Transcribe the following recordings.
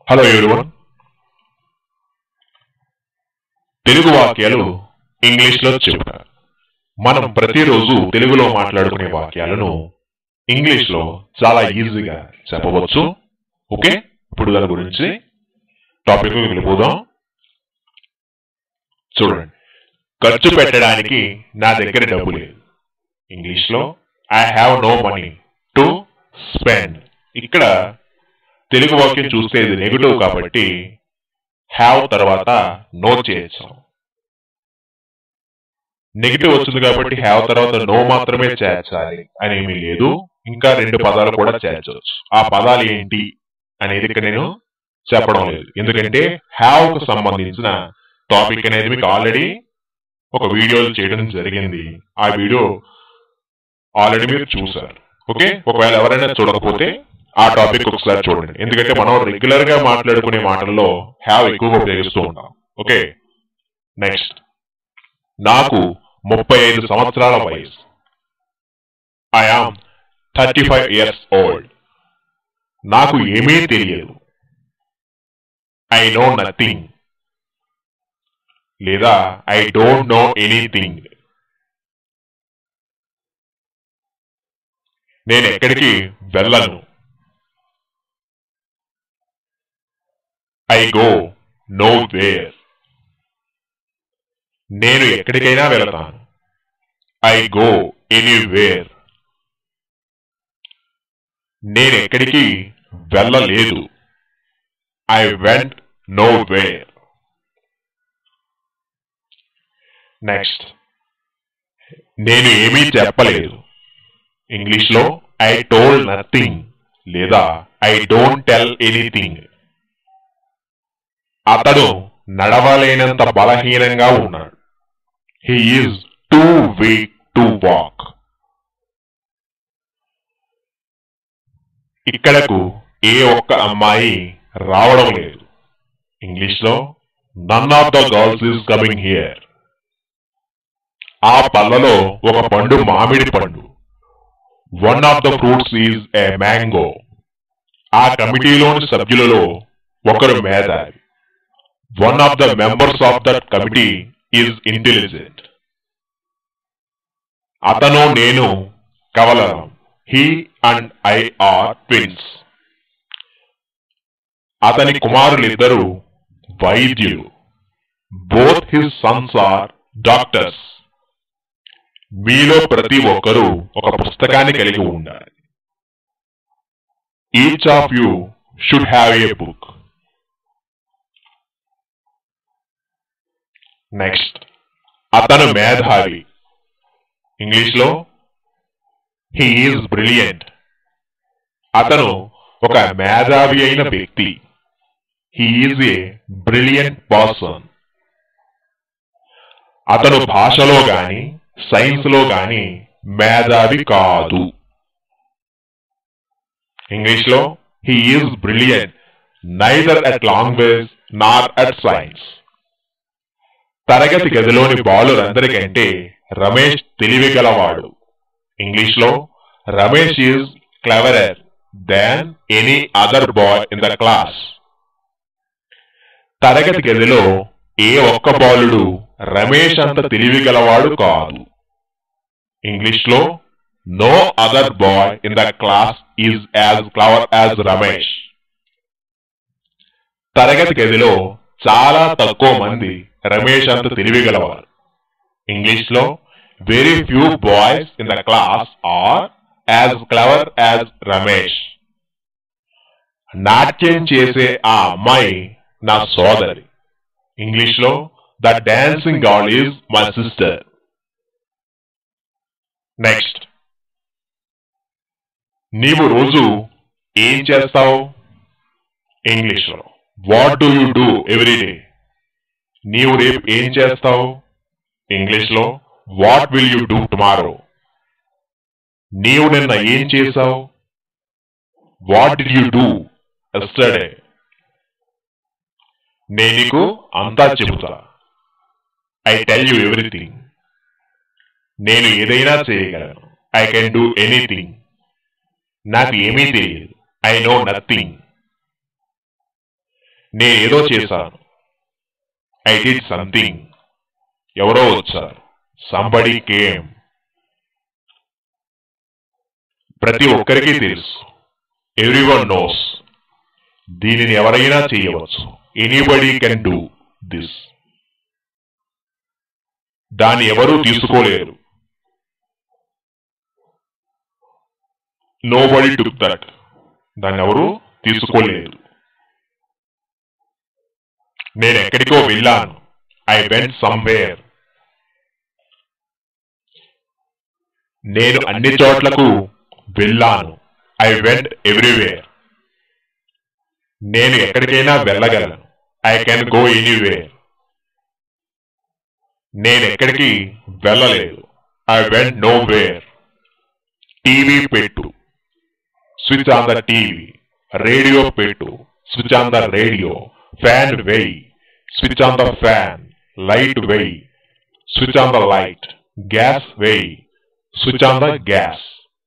hello everyone Telugu వాక్యాలు English లో చెబుతారు మనం ప్రతిరోజు తెలుగులో మాట్లాడుకునే వాక్యాలను ఇంగ్లీష్ లో చాలా ఈజీగా చెప్పవచ్చు ఓకే ఇప్పుడు దాని గురించి టాపిక్ వెళ్ళిపోదాం చూడండి ఖర్చు పెట్టడానికి నా దగ్గర డబ్బు లేదు ఇంగ్లీష్ లో I have no money to spend ఇక్కడ తెలుగు వాక్యం చూస్తే ఇది నెగిటివ్ కాబట్టి హ్యావ్ తర్వాత నో చేయొచ్చు నెగిటివ్ వచ్చింది కాబట్టి హ్యావ్ తర్వాత నో మాత్రమే చేర్చాలి అని ఏమీ లేదు ఇంకా రెండు పదాలు కూడా చేర్చవచ్చు ఆ పదాలు ఏంటి అనేది ఇక్కడ నేను చెప్పడం లేదు ఎందుకంటే హ్యావ్ కు సంబంధించిన టాపిక్ అనేది మీకు ఆల్రెడీ ఒక వీడియో చేయడం జరిగింది ఆ వీడియో ఆల్రెడీ మీరు చూసారు ఓకే ఒకవేళ ఎవరైనా చూడకపోతే ఆ టాపిక్ ఒకసారి చూడండి ఎందుకంటే మనం రెగ్యులర్ గా మాట్లాడుకునే మాటల్లో హ్యావ్ ఎక్కువగా ఉపయోగిస్తూ ఉంటాం ఓకే నెక్స్ట్ నాకు ముప్పై ఐదు సంవత్సరాల వయసు I am thirty five years old నాకు ఏమీ తెలియదు ఐ నో నథింగ్ లేదా ఐ డోంట్ నో ఎనీథింగ్ నేను ఎక్కడికి వెళ్ళను ఐ గో నో వేర్ నేను ఎక్కడికైనా వెళతాను ఐ గో ఎనీవేర్ నేను ఎక్కడికి వెళ్ళలేదు I went nowhere next నేను ఏమీ చెప్పలేదు ఇంగ్లీష్ లో ఐ టోల్డ్ నథింగ్ లేదా ఐ డోంట్ టెల్ ఎనీథింగ్ అతడు నడవలేనంత బలహీనంగా ఉన్నాడు he is too weak to walk ఇక్కడకు ఏ ఒక్క అమ్మాయి రావడం లేదు ఇంగ్లీష్ లో none of the girls is coming here ఆ పళ్ళలో ఒక పండు మామిడి పండు one of the fruits is a mango ఆ కమిటీలోని సభ్యులలో ఒకరు మేధావి one of the members of that committee is intelligent అతను నేను కవలరం he and I are twins అతని కుమారులిద్దరూ వైద్యులు both his sons are doctors మీలో ప్రతి ఒక్కరూ ఒక పుస్తకాన్ని కలిగి ఉండాలి each of you should have a book next అతను మేధావి ఇంగ్లీష్ లో హీ ఈజ్ బ్రిలియంట్ అతను ఒక మేధావి అయిన వ్యక్తి he is a brilliant person అతను భాషలో గాని సైన్స్ లో గాని మేధావి కాదు ఇంగ్లీష్ లో he is brilliant neither at language nor at science తరగతి గదిలోని బాలురందరికంటే రమేష్ తెలివి గలవాడు ఇంగ్లీష్ లో Ramesh is cleverer than any other boy in the class తరగతి గదిలో ఏ ఒక్క బాలుడు రమేష్ అంత తెలివి గలవాడు కాదు ఇంగ్లీష్ లో no other boy in the class is as clever as Ramesh తరగతి గదిలో చాలా తక్కువ మంది రమేష్ అంత తెలివి గలవారు ఇంగ్లీష్ లో very few boys in the class are as clever as Ramesh నాట్యం చేసే ఆ అమ్మాయి నా సోదరి ఇంగ్లీష్ లో the dancing girl is my sister next నీవు రోజు ఏం చేస్తావు ఇంగ్లీష్ లో what do you do every day నీవు రేపు ఏం చేస్తావు ఇంగ్లీష్ లో what will you do tomorrow నీవు నిన్న ఏం చేశావు what did you do yesterday నేను నీకు అంతా చెబుతా ఐ టెల్ యూ ఎవ్రీథింగ్ నేను ఏదైనా చేయగలను ఐ కెన్ డూ ఎనీథింగ్ నాకు ఏమీ తెలియదు ఐ నో నథింగ్ నేనేదో చేశాను ఐ డిడ్ సంథింగ్ ఎవరో వచ్చారు సంబడి కేమ్ ప్రతి ఒక్కరికి తెలుసు ఎవ్రీవన్ నోస్ దీనిని ఎవరైనా చేయవచ్చు ఎనీబడి కెన్ డూ దిస్ దాన్ని ఎవరూ తీసుకోలేరు నో బడి టుక్ దట్ దాన్ని ఎవరు తీసుకోలేరు నేను ఎక్కడికో వెళ్ళాను ఐ వెంట్ సమ్వేర్ నేను అన్ని చోట్లకు వెళ్ళాను ఐ వెంట్ ఎవ్రీవేర్ నేను ఎక్కడికైనా వెళ్ళగలను ఐ కెన్ గో ఎనీవేర్ నేను ఎక్కడికి వెళ్ళలేదు I went nowhere TV పెట్టు switch on the TV radio పెట్టు switch on the radio fan వెయ్ switch on the fan light వెయ్ switch on the light gas వెయ్ switch on the gas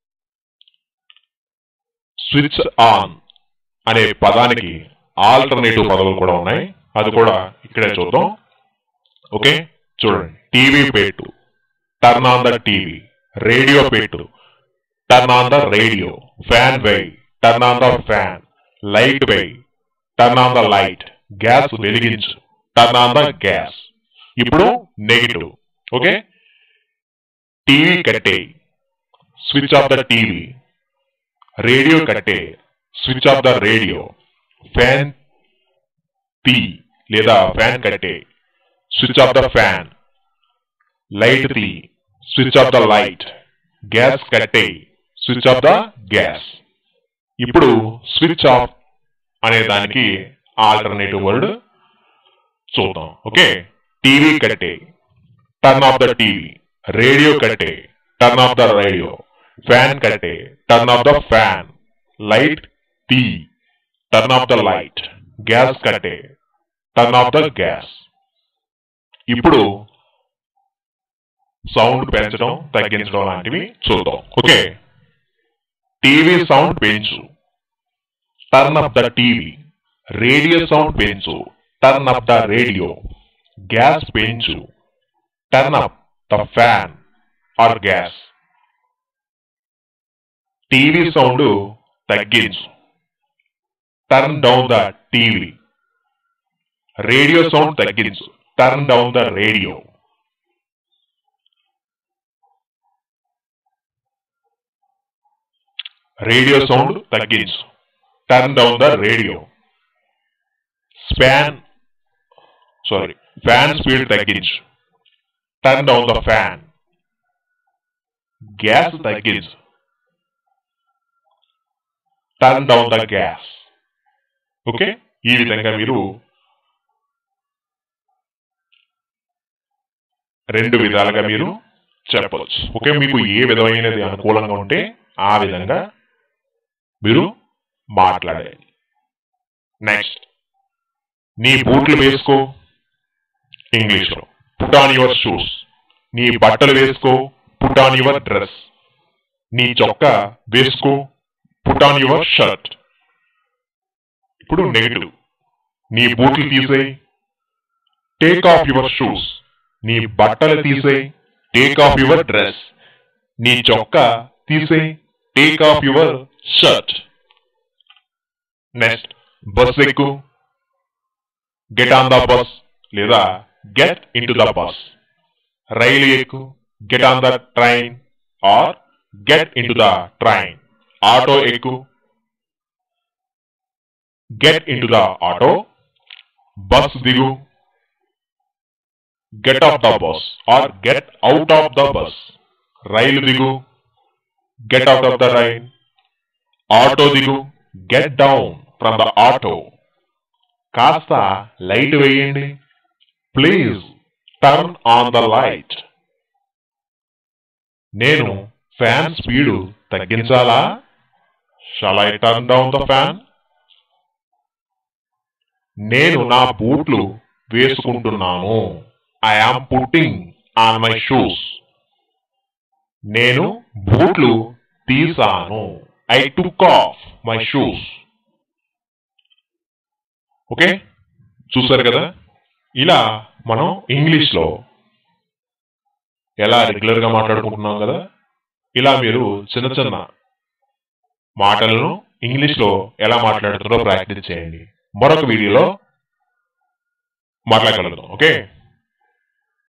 switch on అనే పదానికి alternative పదాలు కూడా ఉన్నాయి అది కూడా ఇక్కడే చూద్దాం ఓకే చూడండి టీవీ పెట్టు turn on the TV radio పెట్టు turn on the radio fan వై turn on the fan light వై turn on the light gas వెలిగించు టర్న్ ఆన్ ద గ్యాస్ ఇప్పుడు నెగిటివ్ ఓకే టీవీ కట్టే switch off the TV radio కట్టే switch off the radio fan తీ లేదా fan కట్టే switch off the fan light తీ switch off the light gas కట్టే switch off the gas ఇప్పుడు switch off అనే దానికి ఆల్టర్నేటివ్ వర్డ్ చూద్దాం ఓకే టీవీ కట్టే turn off the TV radio కట్టే turn off the radio fan కట్టే turn off the fan light తీ turn off the light gas కట్టే టర్న్ ఆఫ్ ద గ్యాస్ ఇప్పుడు సౌండ్ పెంచడం తగ్గించడం లాంటివి చూద్దాం ఓకే టీవీ సౌండ్ పెంచు turn up the TV radio sound పెంచు turn up the radio gas పెంచు turn up the fan or gas TV sound తగ్గించు turn down the TV radio sound తగ్గించు turn down the radio radio sound తగ్గించు turn down the radio span sorry fan speed తగ్గించు turn down the fan gas తగ్గించు turn down the gas okay ఈ విధంగా మీరు రెండు విధాలుగా మీరు చెప్పవచ్చు ఓకే మీకు ఏ విధమైనది అనుకూలంగా ఉంటే ఆ విధంగా మీరు మాట్లాడాలి నెక్స్ట్ నీ బూట్లు వేసుకో ఇంగ్లీష్లో పుట్ ఆన్ యువర్ షూస్ నీ బట్టలు వేసుకో పుట్ ఆన్ యువర్ డ్రెస్ నీ చొక్కా వేసుకో పుట్ ఆన్ యువర్ షర్ట్ ఇప్పుడు నెగిటివ్ నీ బూట్లు తీసేయి టేక్ ఆఫ్ యువర్ షూస్ నీ బట్టలు తీసేయి టేక్ ఆఫ్ యువర్ డ్రెస్ నీ చొక్కా తీసేయి take off your shirt next bus ఎక్కు గెట్ ఆన్ ద బస్ లేదా get into the bus రైలు ఎక్కు get on the train or get into the train auto ఎక్కు get into the auto bus దిగు get off the bus or get out of the bus రైలు దిగు get out of the train auto దిగు get down from the auto కాస్త light వేయండి please turn on the light నేను fan speed తగ్గించాలా shall I turn down the fan నేను నా బూట్లు వేసుకుంటున్నాను I am putting on my shoes నేను బూట్లు తీసాను I took off my shoes okay చూసారు కదా ఇలా మనం ఇంగ్లీష్లో ఎలా రెగ్యులర్గా మాట్లాడుకుంటున్నాం కదా ఇలా మీరు చిన్న చిన్న మాటలను ఇంగ్లీష్లో ఎలా మాట్లాడుతున్నారో ప్రాక్టీస్ చేయండి మరొక వీడియోలో మాట్లాడగలుగుతాం ఓకే